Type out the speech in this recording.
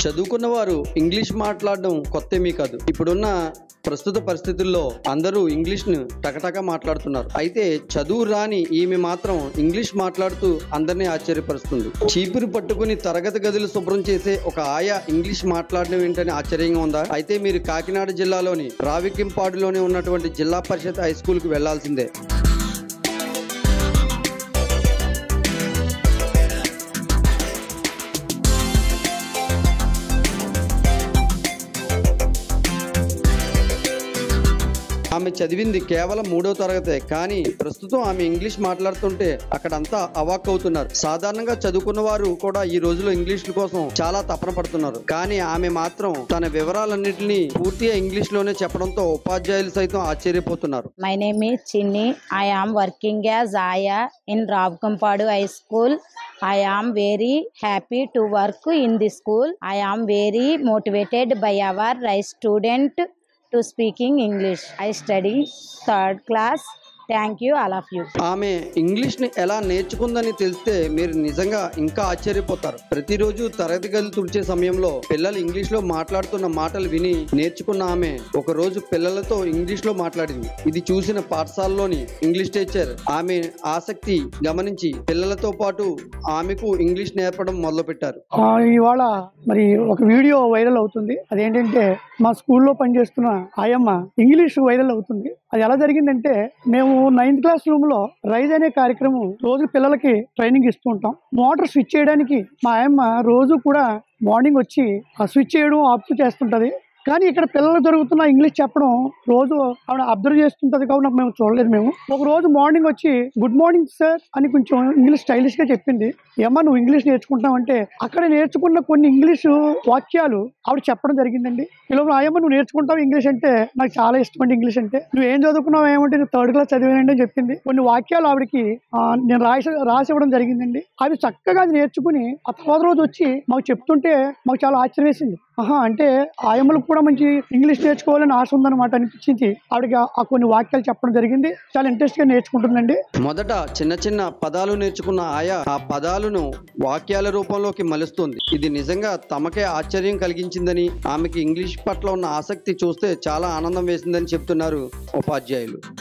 చదువుకున్న వారు ఇంగ్లీష్ మాట్లాడడం కొత్తేమీ కాదు ఇప్పుడున్న ప్రస్తుత పరిస్థితుల్లో అందరూ ఇంగ్లీష్ ను టకటక మాట్లాడుతున్నారు అయితే చదువు రాని ఈమె మాత్రం ఇంగ్లీష్ మాట్లాడుతూ అందరినీ ఆశ్చర్యపరుస్తుంది చీపురు పట్టుకుని తరగతి గదులు శుభ్రం చేసే ఒక ఆయా ఇంగ్లీష్ మాట్లాడడం ఏంటని ఆశ్చర్యంగా ఉందా అయితే మీరు కాకినాడ జిల్లాలోని రావికింపాడులోని ఉన్నటువంటి జిల్లా పరిషత్ హై స్కూల్ కి వెళ్లాల్సిందే ఆమె చదివింది కేవలం మూడో తరగతే కానీ ప్రస్తుతం ఆమె ఇంగ్లీష్ మాట్లాడుతుంటే అక్కడంతా అవాక్ అవుతున్నారు సాధారణంగా చదువుకున్న వారు కూడా ఈ రోజులో ఇంగ్లీష్ కోసం చాలా తపన పడుతున్నారు కానీ ఆమె మాత్రం తన వివరాలన్నింటినీ పూర్తిగా ఇంగ్లీష్ లోనే చెప్పడంతో ఉపాధ్యాయులు సైతం ఆశ్చర్యపోతున్నారు My name is Chinni. I am working as Aya in Ravkampadu High School. I am very happy to work in the school. I am very motivated by our right student to speaking English. I study third class. Thank you, all of you. ఆమె English ని ఎలా నేర్చుకుందని తెలిస్తే మీరు నిజంగా ఇంకా ఆశ్చర్యపోతారు ప్రతిరోజు తరగతి గది తుడిచే సమయంలో పిల్లలు ఇంగ్లీష్ లో మాట్లాడుతున్న మాటలు విని నేర్చుకున్న ఆమె ఒక రోజు పిల్లలతో ఇంగ్లీష్ లో మాట్లాడింది ఇది చూసిన పాఠశాలలోని ఇంగ్లీష్ టీచర్ ఆమె ఆసక్తి గమనించి పిల్లలతో పాటు ఆమెకు ఇంగ్లీష్ నేర్పడం మొదలు పెట్టారు ఆ, ఇవాళ మరి ఒక వీడియో వైరల్ అవుతుంది అదేంటంటే మా స్కూల్లో పనిచేస్తున్న ఆయమ్మ ఇంగ్లీష్ వైరల్ అవుతుంది అది ఎలా జరిగిందంటే మేము నైన్త్ క్లాస్ రూమ్ లో రైజ్ అనే కార్యక్రమం రోజు పిల్లలకి ట్రైనింగ్ ఇస్తూ ఉంటాం మోటార్ స్విచ్ చేయడానికి మా ఆయమ్మ రోజు కూడా మార్నింగ్ వచ్చి ఆ స్విచ్ చేయడం ఆఫ్ చేస్తుంటది కానీ ఇక్కడ పిల్లలు జరుగుతున్న ఇంగ్లీష్ చెప్పడం రోజు ఆవిడ అబ్జర్వ్ చేస్తుంటది కాబట్టి మేము చూడలేదు మేము ఒక రోజు మార్నింగ్ వచ్చి గుడ్ మార్నింగ్ సార్ అని కొంచెం ఇంగ్లీష్ స్టైలిష్ గా చెప్పింది ఏమ్మా నువ్వు ఇంగ్లీష్ నేర్చుకుంటావంటే అక్కడ నేర్చుకున్న కొన్ని ఇంగ్లీష్ వాక్యాలు ఆవిడ చెప్పడం జరిగిందండి పిల్లలు ఆయమ్మ నువ్వు నేర్చుకుంటావు ఇంగ్లీష్ అంటే నాకు చాలా ఇష్టం అండి ఇంగ్లీష్ అంటే నువ్వు ఏం చదువుకున్నావు ఏమంటే నేను థర్డ్ క్లాస్ చదివానండి అని చెప్పింది కొన్ని వాక్యాలు ఆవిడకి ఆ, నేను రాసి రాసి ఇవ్వడం జరిగిందండి అవి చక్కగా అది నేర్చుకుని ఆ తర్వాత రోజు వచ్చి మాకు చెప్తుంటే మాకు చాలా ఆశ్చర్యం వేసింది ఆహా అంటే ఆయమ్మలకు కూడా మంచి ఇంగ్లీష్ నేర్చుకోవాలని ఆశ ఉందన్నమాట అనిపించింది ఆవిడకి ఆ- ఆ కొన్ని వాక్యాలు చెప్పడం జరిగింది చాలా ఇంట్రెస్ట్ గా నేర్చుకుంటుందండి మొదట చిన్న చిన్న పదాలు నేర్చుకున్న ఆయా ఆ పదాలను వాక్యాల రూపంలోకి మలుస్తుంది ఇది నిజంగా తమకే ఆశ్చర్యం కలిగించిందని ఆమెకి ఇంగ్లీష్ పట్ల ఉన్న ఆసక్తి చూస్తే చాలా ఆనందం వేసిందని చెప్తున్నారు ఉపాధ్యాయులు